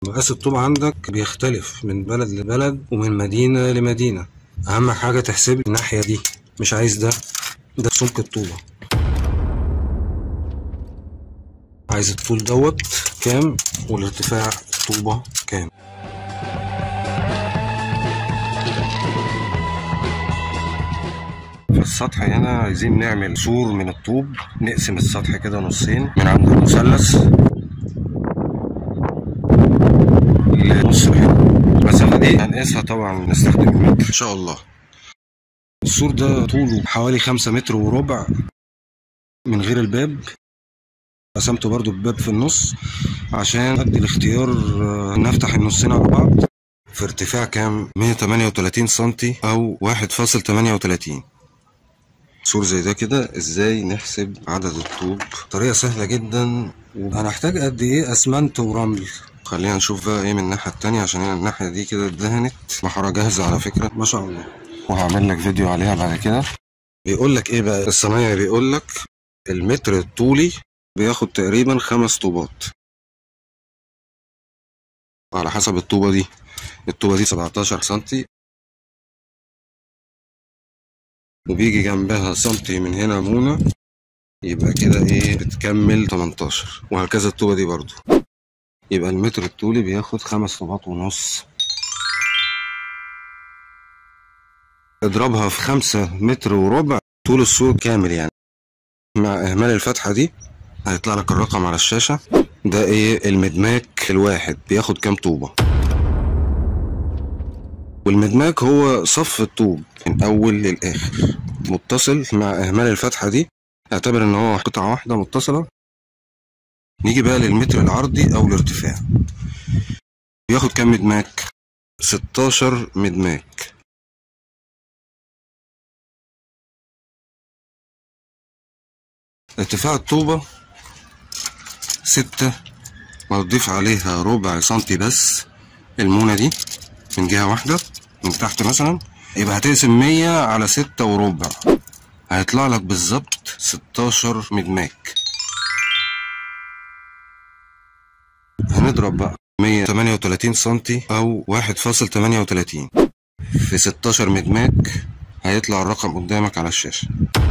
مقاس الطوب عندك بيختلف من بلد لبلد ومن مدينة لمدينة أهم حاجة تحسب الناحية دي مش عايز ده ده سمك الطوبة عايز الطول دوت كام والارتفاع الطوبة كام في السطح هنا عايزين نعمل سور من الطوب نقسم السطح كده نصين من عند المثلث لنص متر المسافة دي هنقيسها طبعا نستخدم المتر إن شاء الله السور ده طوله حوالي خمسة متر وربع من غير الباب قسمته برضو بباب في النص عشان ادي الاختيار آه، نفتح النصين على بعض في ارتفاع كام 138 سنتي او 1.38 سور زي ده كده ازاي نحسب عدد الطوب طريقة سهلة جدا وهنحتاج قد ايه اسمنت ورمل خلينا نشوف بقى ايه من الناحية التانية عشان هنا الناحية دي كده اتدهنت محارة جاهزة على فكرة ما شاء الله وهعمل لك فيديو عليها بعد كده بيقول لك ايه بقى الصنايعي بيقول لك المتر الطولي بياخد تقريبا خمس طوبات على حسب الطوبة دي الطوبة دي 17 سنتي وبيجي جنبها سنتي من هنا مونة يبقى كده ايه بتكمل 18 وهكذا الطوبة دي برضو يبقى المتر الطولي بياخد خمس طوبات ونص اضربها في خمسة متر وربع طول السور كامل يعني مع اهمال الفتحة دي هيطلع لك الرقم على الشاشة ده ايه المدماك الواحد بياخد كام طوبة والمدماك هو صف الطوب من اول للاخر متصل مع اهمال الفتحة دي اعتبر ان هو قطعة واحدة متصلة نيجي بقى للمتر العرضي او الارتفاع بياخد كام مدماك 16 مدماك ارتفاع الطوبة ستة وهتضيف عليها ربع سنتي بس المونة دي من جهة واحدة من تحت مثلا يبقى هتقسم مية على ستة وربع هيطلع لك بالظبط ستاشر مدماك هنضرب بقى مية تمانية وتلاتين سنتي أو واحد فاصل تمانية وتلاتين في ستاشر مدماك هيطلع الرقم قدامك على الشاشة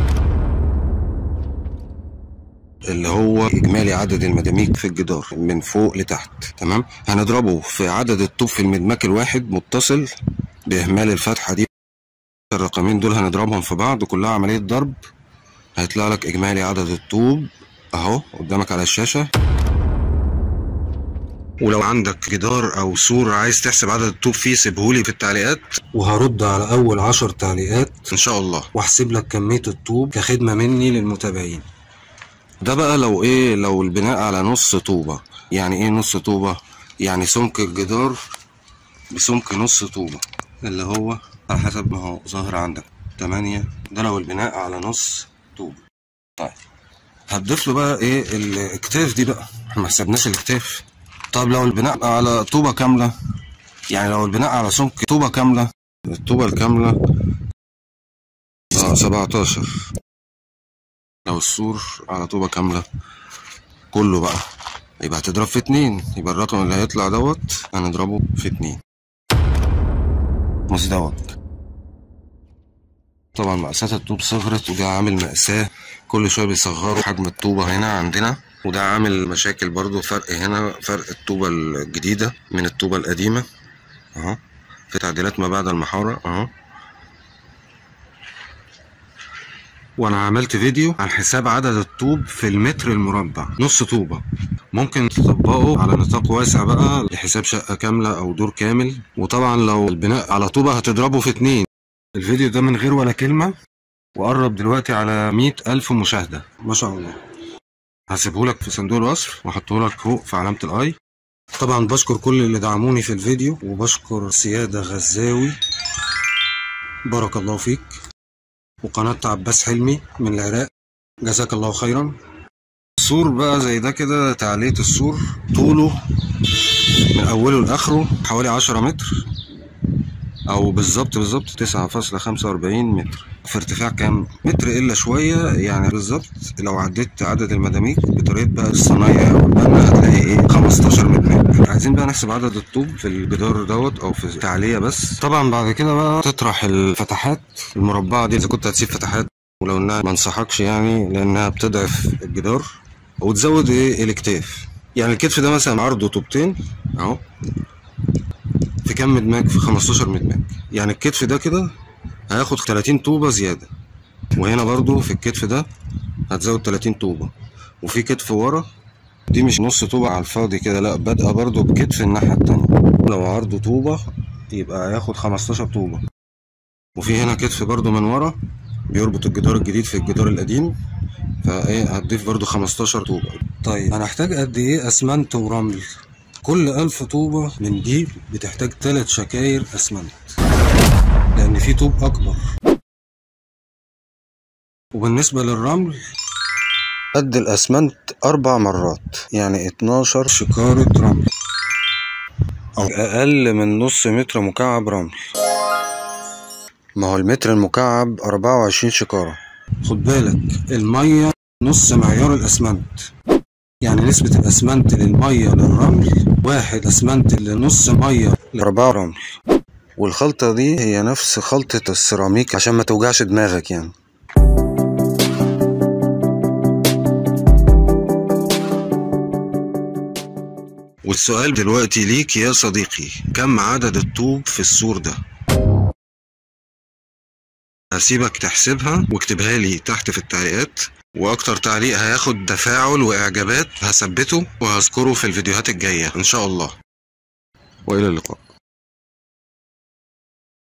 اللي هو اجمالي عدد المداميك في الجدار من فوق لتحت تمام هنضربه في عدد الطوب في المدماك الواحد متصل باهمال الفتحه دي الرقمين دول هنضربهم في بعض وكلها عمليه ضرب هيطلع لك اجمالي عدد الطوب اهو قدامك على الشاشه ولو عندك جدار او سور عايز تحسب عدد الطوب فيه سيبهولي في التعليقات وهرد على اول عشر تعليقات ان شاء الله واحسب لك كميه الطوب كخدمه مني للمتابعين ده بقى لو ايه لو البناء على نص طوبة يعني ايه نص طوبة يعني سمك الجدار بسمك نص طوبة اللي هو على حسب ما هو ظاهر عندك تمانية ده لو البناء على نص طوبة طيب هتضيف له بقى ايه الاكتاف دي بقى احنا ما حسبناش الاكتاف طب لو البناء على طوبة كاملة يعني لو البناء على سمك طوبة كاملة الطوبة الكاملة اه 17 لو السور على طوبة كاملة كله بقى يبقى هتضرب في اتنين يبقى الرقم اللي هيطلع دوت هنضربه في اتنين مش دوت طبعا مقاسات الطوب صغرت وده عامل مأساة كل شوية بيصغروا حجم الطوبة هنا عندنا وده عامل مشاكل برضو فرق هنا فرق الطوبة الجديدة من الطوبة القديمة اهو في تعديلات ما بعد المحارة اهو وانا عملت فيديو عن حساب عدد الطوب في المتر المربع نص طوبة ممكن تطبقه على نطاق واسع بقى لحساب شقة كاملة او دور كامل وطبعا لو البناء على طوبة هتضربه في اتنين الفيديو ده من غير ولا كلمة وقرب دلوقتي على مية ألف مشاهدة ما شاء الله هسيبهولك في صندوق الوصف وهحطهولك فوق في علامة الاي طبعا بشكر كل اللي دعموني في الفيديو وبشكر سيادة غزاوي بارك الله فيك وقناة عباس حلمي من العراق جزاك الله خيرا السور بقى زي ده كده تعلية السور طوله من أوله لآخره حوالي عشرة متر او بالظبط بالظبط تسعة فاصلة خمسة واربعين متر في ارتفاع كام متر الا شوية يعني بالظبط لو عديت عدد المداميك بطريقة بقى الصنايع او البنا هتلاقي ايه 15 متر عايزين بقى نحسب عدد الطوب في الجدار دوت او في التعلية بس طبعا بعد كده بقى تطرح الفتحات المربعة دي اذا كنت هتسيب فتحات ولو انها ما انصحكش يعني لانها بتضعف الجدار وتزود ايه الاكتاف يعني الكتف ده مثلا عرضه طوبتين اهو في كام مدماج في 15 مدماج يعني الكتف ده كده هياخد 30 طوبة زيادة وهنا برضو في الكتف ده هتزود 30 طوبة وفي كتف ورا دي مش نص طوبة على الفاضي كده لا بادئة برضو بكتف الناحية التانية لو عرضه طوبة يبقى هياخد 15 طوبة وفي هنا كتف برضو من ورا بيربط الجدار الجديد في الجدار القديم فايه هتضيف برضو 15 طوبة طيب هنحتاج قد ايه اسمنت ورمل كل ألف طوبة من دي بتحتاج تلات شكاير أسمنت لأن في طوب أكبر وبالنسبة للرمل قد الأسمنت أربع مرات يعني اتناشر شكارة رمل أو أقل من نص متر مكعب رمل ما هو المتر المكعب أربعة وعشرين شكارة خد بالك المية نص معيار الأسمنت يعني نسبة الأسمنت للمية للرمل واحد أسمنت لنص مية لأربعة رمل والخلطة دي هي نفس خلطة السيراميك عشان ما توجعش دماغك يعني والسؤال دلوقتي ليك يا صديقي كم عدد الطوب في السور ده هسيبك تحسبها واكتبها لي تحت في التعليقات واكتر تعليق هياخد تفاعل واعجابات هثبته وهذكره في الفيديوهات الجاية ان شاء الله والى اللقاء